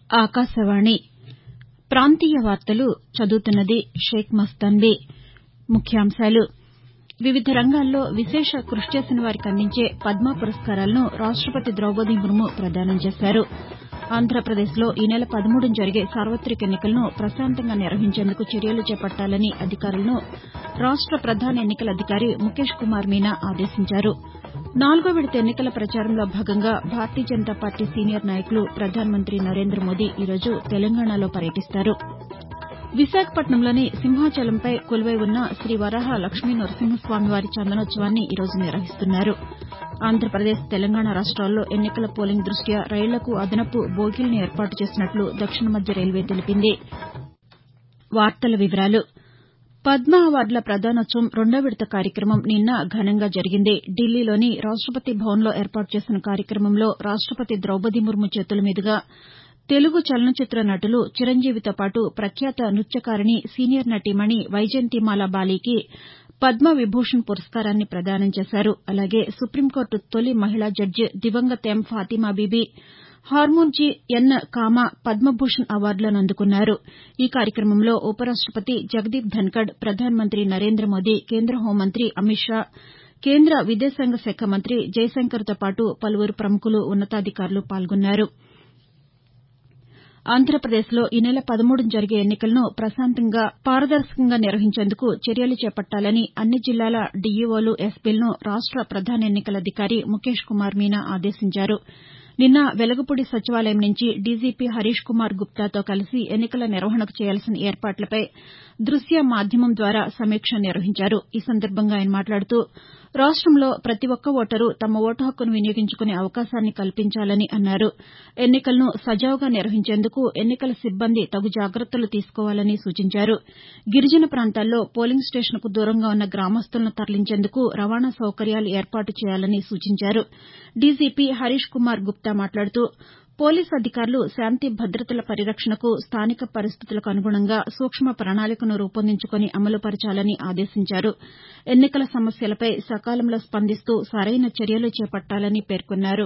ఆకాశవాణి ప్రాంతీయ వార్తలు చదువుతున్నది షేక్ మస్తాన్బీ ముఖ్యాంశాలు వివిధ రంగాల్లో విశేష కృషి చేసిన వారికి అందించే పద్మ పురస్కారాలను రాష్టపతి ద్రౌపది ముర్ము ప్రదానం చేశారు ఆంధ్రప్రదేశ్లో ఈ నెల పదమూడున జరిగే సార్వతిక ఎన్నికలను ప్రశాంతంగా నిర్వహించేందుకు చర్యలు చేపట్టాలని అధికారులను రాష్ట ప్రధాన ఎన్నికల అధికారి ముఖేష్ కుమార్ మీనా ఆదేశించారు నాలుగో విడత ఎన్నికల ప్రచారంలో భాగంగా భారతీయ జనతా పార్టీ సీనియర్ నాయకులు ప్రధానమంత్రి నరేంద్ర మోదీ ఈరోజు తెలంగాణలో పర్యటిస్తారు విశాఖపట్నంలోని సింహాచలంపై కొలువై ఉన్న శ్రీ వరాహ లక్ష్మీ నరసింహస్వామివారి చందనోత్సవాన్ని ఈరోజు నిర్వహిస్తున్నారు ఆంధ్రప్రదేశ్ తెలంగాణ రాష్ట్రాల్లో ఎన్నికల పోలింగ్ దృష్ట్యా రైళ్లకు అదనపు బోగీలను ఏర్పాటు చేసినట్లు దక్షిణ మధ్య రైల్వే తెలిపింది పద్మ అవార్డుల ప్రదానోత్సవం రెండో విడత కార్యక్రమం నిన్న ఘనంగా జరిగింది ఢిల్లీలోని రాష్టపతి భవన్లో ఏర్పాటు చేసిన కార్యక్రమంలో రాష్టపతి ద్రౌపది ముర్ము చేతుల మీదుగా తెలుగు చలనచిత్ర నటులు చిరంజీవితో పాటు ప్రఖ్యాత నృత్యకారిణి సీనియర్ నటీమణి వైజయంతిమాల బాలికి పద్మ విభూషణ్ పురస్కారాన్ని ప్రదానం చేశారు అలాగే సుప్రీంకోర్టు తొలి మహిళా జడ్జి దివంగత ఎం ఫాతిమా బీబీ హార్మోన్జీ ఎన్ కామా పద్మభూషణ్ అవార్డులను అందుకున్నారు ఈ కార్యక్రమంలో ఉపరాష్టపతి జగదీప్ ధన్కడ్ ప్రధానమంత్రి నరేంద్ర మోదీ కేంద్ర హోంమంత్రి అమిత్ షా కేంద్ర విదేశాంగ శాఖ మంత్రి జైశంకర్తో పాటు పలువురు ప్రముఖులు ఉన్నతాధికారులు పాల్గొన్నారు ఆంధ్రప్రదేశ్లో ఈ నెల పదమూడున జరిగే ఎన్నికలను ప్రశాంతంగా పారదర్శకంగా నిర్వహించేందుకు చర్యలు చేపట్టాలని అన్ని జిల్లాల డీఈఓలు ఎస్పీలను రాష్ట ప్రధాన ఎన్నికల అధికారి ముఖేష్ కుమార్ మీనా ఆదేశించారు నిన్న వెలగపూడి సచివాలయం నుంచి డీజీపీ హరీష్ కుమార్ గుప్తాతో కలిసి ఎన్నికల నిర్వహణకు చేయాల్సిన ఏర్పాట్లపై దృశ్య మాధ్యమం ద్వారా సమీక్ష నిర్వహించారు ఈ సందర్భంగా ఆయన మాట్లాడుతూ రాష్టంలో ప్రతి ఒక్క ఓటరు తమ ఓటు హక్కును వినియోగించుకునే అవకాశాన్ని కల్పించాలని అన్నారు ఎన్నికలను సజావుగా నిర్వహించేందుకు ఎన్నికల సిబ్బంది తగు జాగ్రత్తలు తీసుకోవాలని సూచించారు గిరిజన ప్రాంతాల్లో పోలింగ్ స్టేషన్కు దూరంగా ఉన్న గ్రామస్తులను తరలించేందుకు రవాణా సౌకర్యాలు ఏర్పాటు చేయాలని సూచించారు డీజీపీ హరీష్ కుమార్ గుప్తా మాట్లాడుతూ పోలీసు అధికారులు శాంతి భద్రతల పరిరక్షణకు స్థానిక పరిస్థితులకు అనుగుణంగా సూక్ష్మ ప్రణాళికను రూపొందించుకుని అమలు పరచాలని ఆదేశించారు ఎన్నికల సమస్యలపై సకాలంలో స్పందిస్తూ సరైన చర్యలు చేపట్టాలని పేర్కొన్నారు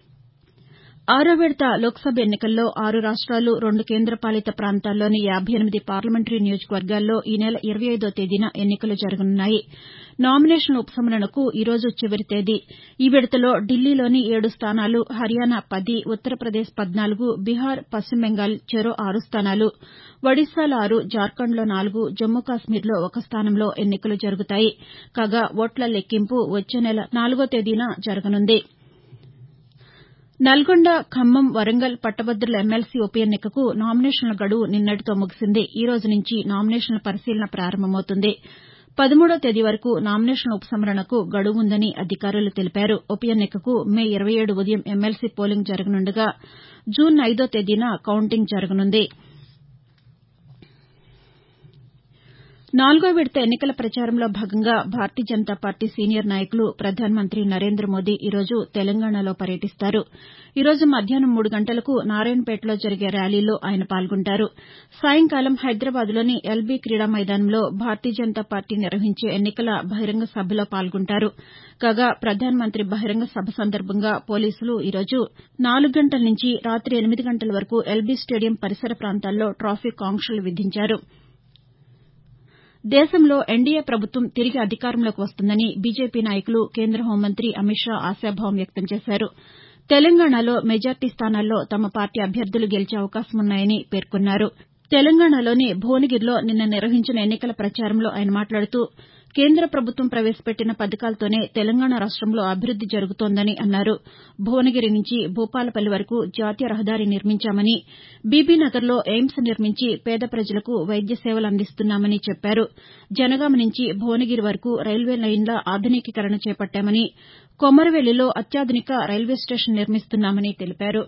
ఆరో విడత లోక్సభ ఎన్నికల్లో ఆరు రాష్ట్రాలు రెండు కేంద్రపాలిత ప్రాంతాల్లోని యాబై ఎనిమిది పార్లమెంటరీ నియోజకవర్గాల్లో ఈ నెల ఇరవై ఐదో తేదీన ఎన్నికలు జరగనున్నాయి నామినేషన్ల ఉపసంహరణకు ఈ రోజు చివరి తేదీ ఈ విడతలో ఢిల్లీలోని ఏడు స్థానాలు హర్యానా పది ఉత్తరప్రదేశ్ పద్నాలుగు బీహార్ పశ్చిమ బెంగాల్ చెరో ఆరు స్థానాలు ఒడిశాలో ఆరు జార్ఖండ్లో నాలుగు జమ్మూ కశ్మీర్లో ఒక స్థానంలో ఎన్నికలు జరుగుతాయి కాగా ఓట్ల లెక్కింపు వచ్చే నెల నాలుగో తేదీన జరగనుంది నల్గొండ ఖమ్మం వరంగల్ పట్టభద్రుల ఎమ్మెల్సీ ఉప ఎన్నికకు నామినేషన్ల గడువు నిన్నటితో ముగిసింది ఈ రోజు నుంచి నామినేషన్ల పరిశీలన ప్రారంభమవుతుంది పదమూడో తేదీ వరకు నామినేషన్ల ఉపసంహరణకు గడువు ఉందని అధికారులు తెలిపారు ఉప ఎన్నికకు మే ఇరవై ఏడు ఉదయం ఎమ్మెల్సీ పోలింగ్ జరగనుండగా జూన్ ఐదో తేదీన కౌంటింగ్ జరగనుంది నాలుగో విడత ఎన్నికల ప్రచారంలో భాగంగా భారతీయ జనతా పార్టీ సీనియర్ నాయకులు ప్రధానమంత్రి నరేంద్ర మోదీ ఈరోజు తెలంగాణలో పర్యటిస్తారు ఈ రోజు మధ్యాహ్నం మూడు గంటలకు నారాయణపేటలో జరిగే ర్యాలీలో ఆయన పాల్గొంటారు సాయంకాలం హైదరాబాద్లోని ఎల్బీ క్రీడా మైదానంలో భారతీయ జనతా పార్టీ నిర్వహించే ఎన్నికల బహిరంగ సభలో పాల్గొంటారు కాగా ప్రధానమంత్రి బహిరంగ సభ సందర్భంగా పోలీసులు ఈరోజు నాలుగు గంటల నుంచి రాతి ఎనిమిది గంటల వరకు ఎల్బీ స్టేడియం పరిసర ప్రాంతాల్లో ట్రాఫిక్ ఆంక్షలు విధించారు దేశంలో ఎన్డీఏ ప్రభుత్వం తిరిగి అధికారంలోకి వస్తుందని బీజేపీ నాయకులు కేంద్ర హోంమంత్రి అమిత్ షా ఆశాభావం వ్యక్తం చేశారు తెలంగాణలో మెజార్టీ స్థానాల్లో తమ పార్టీ అభ్యర్థులు గెలిచే అవకాశమున్నాయని పేర్కొన్నారు తెలంగాణలోని భువనగిరిలో నిన్న నిర్వహించిన ఎన్నికల ప్రచారంలో ఆయన మాట్లాడుతూ కేంద్ర ప్రభుత్వం ప్రవేశపెట్టిన పథకాలతోనే తెలంగాణ రాష్టంలో అభివృద్ది జరుగుతోందని అన్నారు భువనగిరి నుంచి భూపాలపల్లి వరకు జాతీయ రహదారి నిర్మించామని బీబీనగర్లో ఎయిమ్స్ నిర్మించి పేద ప్రజలకు వైద్య సేవలు అందిస్తున్నామని చెప్పారు జనగామ నుంచి భువనగిరి వరకు రైల్వే లైన్ల ఆధునికీకరణ చేపట్టామని కొమరవెల్లిలో అత్యాధునిక రైల్వే స్టేషన్ నిర్మిస్తున్నామని తెలిపారు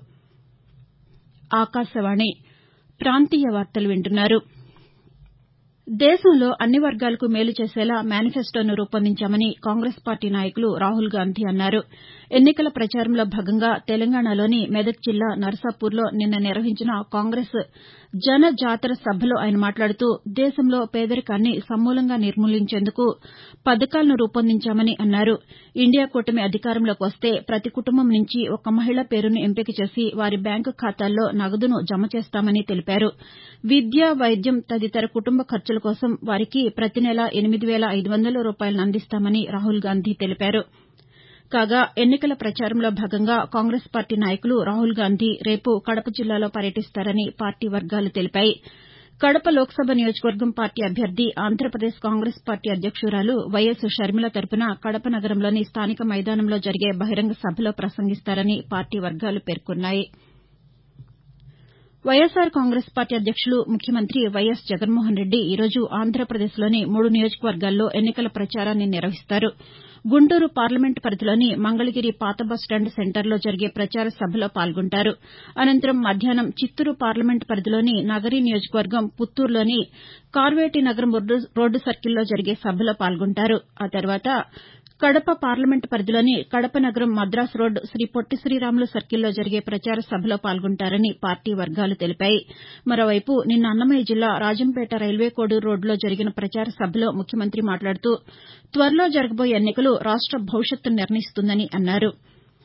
దేశంలో అన్ని వర్గాలకు మేలు చేసేలా మేనిఫెస్టోను రూపొందించామని కాంగ్రెస్ పార్టీ నాయకులు రాహుల్ గాంధీ అన్నారు ఎన్నికల ప్రచారంలో భాగంగా తెలంగాణలోని మెదక్ జిల్లా నర్సాపూర్లో నిన్న నిర్వహించిన కాంగ్రెస్ జన జాతర సభలో ఆయన మాట్లాడుతూ దేశంలో పేదరికాన్ని సమూలంగా నిర్మూలించేందుకు పథకాలను రూపొందించామని అన్నారు ఇండియా కూటమి అధికారంలోకి వస్తే ప్రతి కుటుంబం నుంచి ఒక మహిళ పేరును ఎంపిక చేసి వారి బ్యాంకు ఖాతాల్లో నగదును జమ చేస్తామని తెలిపారు విద్య వైద్యం తదితర కుటుంబ ఖర్చుల కోసం వారికి ప్రతి నెలా ఎనిమిది వేల ఐదు వందల రూపాయలను అందిస్తామని రాహుల్ గాంధీ తెలిపారు కాగా ఎన్నికల ప్రచారంలో భాగంగా కాంగ్రెస్ పార్టీ నాయకులు రాహుల్ గాంధీ రేపు కడప జిల్లాలో పర్యటిస్తారని పార్టీ వర్గాలు తెలిపాయి కడప లోక్సభ నియోజకవర్గం పార్టీ అభ్యర్థి ఆంధ్రప్రదేశ్ కాంగ్రెస్ పార్టీ అధ్యక్షురాలు వైఎస్ షర్మిల తరపున కడప నగరంలోని స్థానిక మైదానంలో జరిగే బహిరంగ సభలో ప్రసంగిస్తారని పార్టీ వర్గాలు పేర్కొన్నాయి వైఎస్సార్ కాంగ్రెస్ పార్టీ అధ్యక్షులు ముఖ్యమంత్రి వైఎస్ జగన్మోహన్ రెడ్డి ఈరోజు ఆంధ్రప్రదేశ్లోని మూడు నియోజకవర్గాల్లో ఎన్నికల ప్రచారాన్ని నిర్వహిస్తారు గుంటూరు పార్లమెంటు పరిధిలోని మంగళగిరి పాత బస్టాండ్ సెంటర్లో జరిగే ప్రచార సభలో పాల్గొంటారు అనంతరం మధ్యాహ్నం చిత్తూరు పార్లమెంటు పరిధిలోని నగరి నియోజకవర్గం పుత్తూరులోని కార్వేటి నగరం రోడ్డు సర్కిల్లో జరిగే సభలో పాల్గొంటారు ఆ తర్వాత కడప పార్లమెంటు పరిధిలోని కడప నగరం మద్రాసు రోడ్ శ్రీ పొట్టి శ్రీరాములు సర్కిల్లో జరిగే ప్రచార సభలో పాల్గొంటారని పార్టీ వర్గాలు తెలిపాయి మరోవైపు నిన్న అన్నమయ్య జిల్లా రాజంపేట రైల్వే కోడూరు రోడ్డులో జరిగిన ప్రచార సభలో ముఖ్యమంత్రి మాట్లాడుతూ త్వరలో జరగబోయే ఎన్నికలు రాష్ట భవిష్యత్తును నిర్ణయిస్తుందని అన్నారు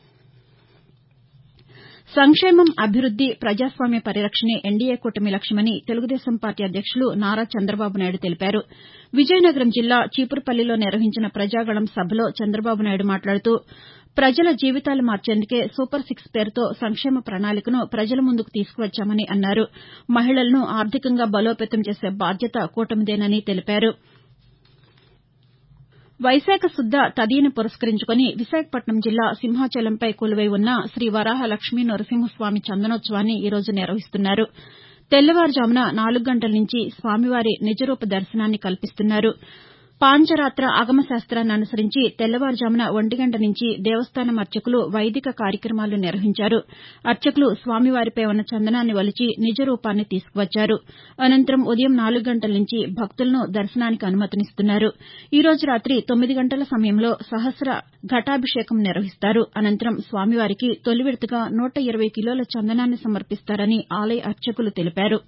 సంక్షేమం అభివృద్ది ప్రజాస్వామ్య పరిరక్షణే ఎన్డీఏ కూటమి లక్ష్యమని తెలుగుదేశం పార్టీ అధ్యక్షులు నారా చంద్రబాబు నాయుడు తెలిపారు విజయనగరం జిల్లా చీపురుపల్లిలో నిర్వహించిన ప్రజాగళం సభలో చంద్రబాబు నాయుడు మాట్లాడుతూ ప్రజల జీవితాలు మార్చేందుకే సూపర్ సిక్స్ పేరుతో సంక్షేమ ప్రణాళికను ప్రజల ముందుకు తీసుకువచ్చామని అన్నారు మహిళలను ఆర్థికంగా బలోపేతం చేసే బాధ్యత కూటమిదేనని తెలిపారు వైశాఖ శుద్ద తదియను పురస్కరించుకుని విశాఖపట్నం జిల్లా సింహాచలంపై కొలువై ఉన్న శ్రీ వరాహ లక్ష్మీ నరసింహస్వామి చందనోత్సవాన్ని ఈరోజు నిర్వహిస్తున్నారు తెల్లవారుజామున నాలుగు గంటల నుంచి స్వామివారి నిజరూప దర్శనాన్ని కల్పిస్తున్నారు పాంచరాత్ర ఆగమ శాస్తాన్ని అనుసరించి తెల్లవారుజామున ఒంటి గంట నుంచి దేవస్థానం అర్చకులు వైదిక కార్యక్రమాలు నిర్వహించారు అర్చకులు స్వామివారిపై ఉన్న చందనాన్ని ఒలిచి నిజ రూపాన్ని తీసుకువచ్చారు అనంతరం ఉదయం నాలుగు గంటల నుంచి భక్తులను దర్శనానికి అనుమతినిస్తున్నారు ఈ రోజు రాతి తొమ్మిది గంటల సమయంలో సహస్ర ఘటాభిషేకం నిర్వహిస్తారు అనంతరం స్వామివారికి తొలి విడతగా నూట ఇరవై కిలోల చందనాన్ని సమర్పిస్తారని ఆలయ అర్చకులు తెలిపారు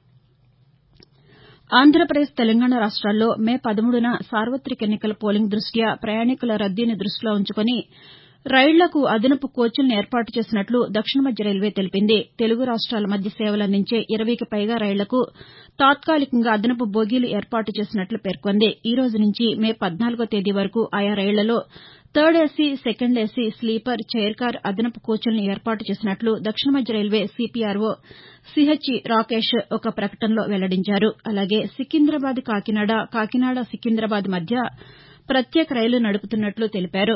ఆంధ్రప్రదేశ్ తెలంగాణ రాష్ట్రాల్లో మే పదమూడున సార్వతిక ఎన్నికల పోలింగ్ దృష్ట్యా ప్రయాణికుల రద్దీని దృష్టిలో ఉంచుకుని రైళ్లకు అదనపు కోచ్లను ఏర్పాటు చేసినట్లు దక్షిణ మధ్య రైల్వే తెలిపింది తెలుగు రాష్ట్రాల మధ్య సేవలందించే ఇరవైకి పైగా రైళ్లకు తాత్కాలికంగా అదనపు బోగీలు ఏర్పాటు చేసినట్లు పేర్కొంది ఈ రోజు నుంచి మే పద్నాలుగో తేదీ వరకు ఆయా రైళ్లలో third AC second AC sleeper chair car అదనపు కోచ్లను ఏర్పాటు చేసినట్లు దక్షిణ మధ్య రైల్వే సీపీఆర్ఓ సిహెచ్ రాకేష్ ఒక ప్రకటనలో వెల్లడించారు అలాగే సికింద్రాబాద్ కాకినాడ కాకినాడ సికింద్రాబాద్ మధ్య ప్రత్యేక రైలు నడుపుతున్నట్లు తెలిపారు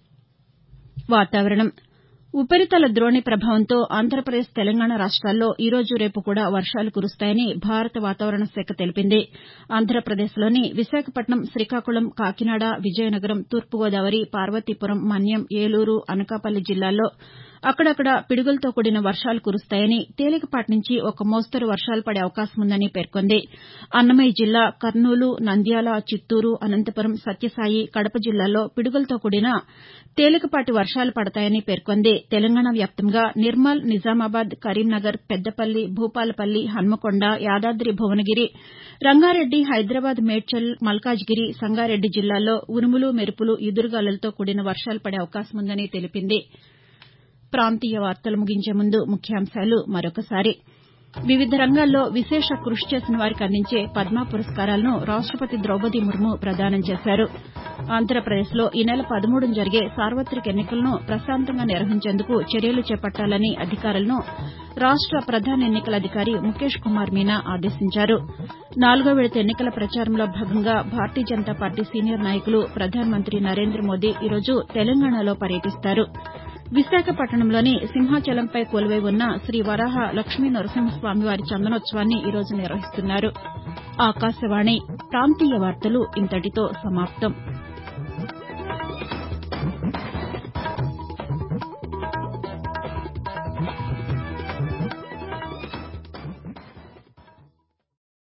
వాతావరణం ఉపరితల ద్రోణి ప్రభావంతో ఆంధ్రప్రదేశ్ తెలంగాణ రాష్ట్రాల్లో ఈ రోజు రేపు కూడా వర్షాలు కురుస్తాయని భారత వాతావరణ శాఖ తెలిపింది ఆంధ్రప్రదేశ్లోని విశాఖపట్నం శ్రీకాకుళం కాకినాడ విజయనగరం తూర్పుగోదావరి పార్వతీపురం మన్యం ఏలూరు అనకాపల్లి జిల్లాల్లో అక్కడక్కడ పిడుగులతో కూడిన వర్షాలు కురుస్తాయని తేలికపాటి నుంచి ఒక మోస్తరు వర్షాలు పడే అవకాశం ఉందని పేర్కొంది అన్నమయ్య జిల్లా కర్నూలు నంద్యాల చిత్తూరు అనంతపురం సత్యసాయి కడప జిల్లాల్లో పిడుగులతో కూడిన తేలికపాటి వర్షాలు పడతాయని పేర్కొంది తెలంగాణ వ్యాప్తంగా నిర్మల్ నిజామాబాద్ కరీంనగర్ పెద్దపల్లి భూపాలపల్లి హన్మకొండ యాదాద్రి భువనగిరి రంగారెడ్డి హైదరాబాద్ మేడ్చల్ మల్కాజ్గిరి సంగారెడ్డి జిల్లాల్లో ఉరుములు మెరుపులు ఈదురుగాలులతో కూడిన వర్షాలు పడే అవకాశం ఉందని తెలిపింది ప్రాంతీయ వార్తలు ముగించే ముందు ముఖ్యాంశాలు మరొకసారి వివిధ రంగాల్లో విశేష కృషి చేసిన వారికి అందించే పద్మ పురస్కారాలను రాష్టపతి ద్రౌపది ముర్ము ప్రదానం చేశారు ఆంధ్రప్రదేశ్లో ఈ నెల పదమూడున జరిగే సార్వతిక ఎన్నికలను ప్రశాంతంగా నిర్వహించేందుకు చర్యలు చేపట్టాలని అధికారులను రాష్ట ప్రధాన ఎన్నికల అధికారి ముఖేష్ కుమార్ మీనా ఆదేశించారు నాలుగో విడత ఎన్నికల ప్రచారంలో భాగంగా భారతీయ జనతా పార్టీ సీనియర్ నాయకులు ప్రధానమంత్రి నరేంద్ర మోదీ ఈరోజు తెలంగాణలో పర్యటిస్తారు విశాఖపట్నంలోని సింహాచలంపై కొలువై ఉన్న శ్రీ వరాహ లక్ష్మీ నరసింహస్వామివారి చందనోత్సవాన్ని ఈరోజు నిర్వహిస్తున్నారు ఆకాశవాణి ప్రాంతీయ వార్తలు ఇంతటితో సమాప్తం